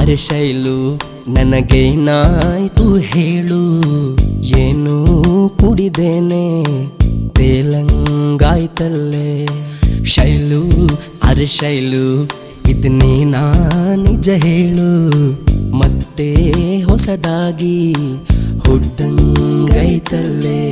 ಅರೆ ಶೈಲು ನನಗೇನಾಯ್ತು ಹೇಳು ಏನು ಕುಡಿದೇನೆ ತೇಲಂಗಾಯ್ತಲ್ಲೇ ಶೈಲು ಅರೆ ಶೈಲು ಇದು ನೀನಾ ನಿಜ ಹೇಳು ಮತ್ತೆ ಹೊಸದಾಗಿ ಹುಟ್ಟಂಗೈತಲ್ಲೇ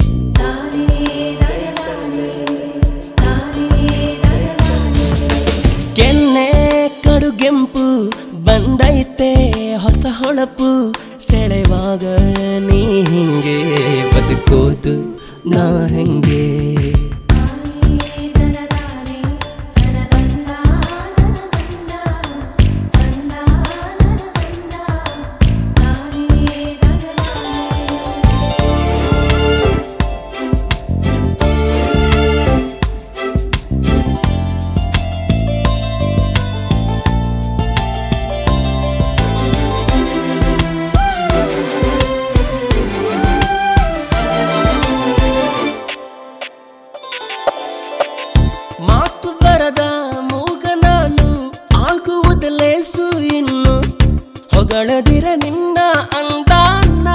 ಕೆನ್ನೆ ಕಡುಗೆಂಪು ಬಂದೈತೆ ಹೊಸ ಹೊಳಪು ಸೆಳೆವಾಗ ನೀ ಹಿಂಗೆ ಬದುಕೋದು ನಾ ಹೆಂಗೆ ಮಾತು ಬರದ ಮೂಗ ನಾನು ಆಗುವುದಲೇಸು ಇನ್ನು ಹೊಗಳದಿರ ನಿನ್ನ ಅಂದಾನ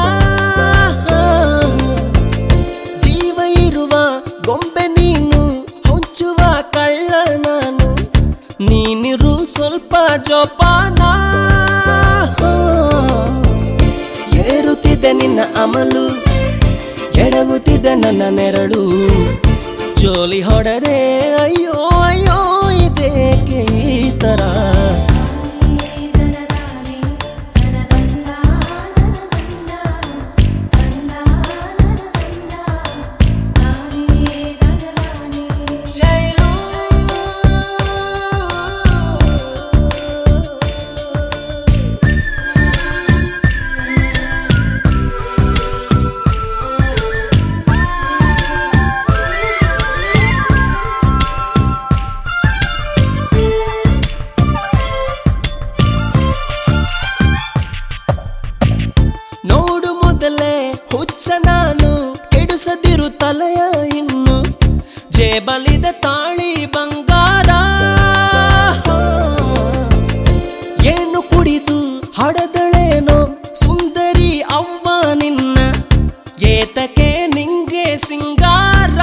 ಜೀವ ಇರುವ ಗೊಂಬೆ ನೀನು ಹೊಂಚುವ ಕಳ್ಳ ನಾನು ನೀನಿರು ಸ್ವಲ್ಪ ಜೋಪಾನ ಏರುತ್ತಿದೆ ನಿನ್ನ ಅಮಲು ಎಡವುತ್ತಿದೆ ನನ್ನ ನೆರಳು ಜೋಲಿ ಹೊಡೆದೆ ಅಯ್ಯೋ ಅಯ್ಯೋ ಇದೇಕೆ ಈ ತರ ಶೈಲು ನೋಡು ಮೊದಲೇ ಹುಚ್ಚ ನಾನು ಕೆಡಿಸದಿರು ತಲೆಯ ಇನ್ನು ಜೇಬಲಿದ ತಾಳಿ ಬಂಗಾರ ಏನು ಕುಡಿದು ಹಡದಳೇನೋ ಸುಂದರಿ ಅವ್ವ ನಿನ್ನ ಏತಕ್ಕೆ ನಿಂಗೆ ಸಿಂಗಾರ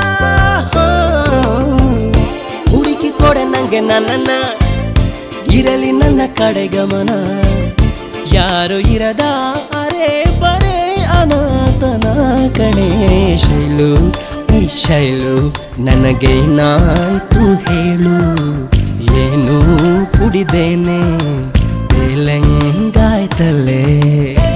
ಹುಡುಕಿ ಕೊಡೆ ನಂಗೆ ನನ್ನನ್ನ ಇರಲಿ ನನ್ನ ಕಡೆ ಗಮನ ಯಾರು ಇರದ ಅರೆ ಬರೇ ಅನಾಥನ ಕಣೆ ಶೈಲು ಈ ಶೈಲು ನನಗೇನಾಯ್ತು ಹೇಳು ಏನು ಕುಡಿದೇನೆ ತೇಲಂಗಾಯ್ತಲ್ಲೇ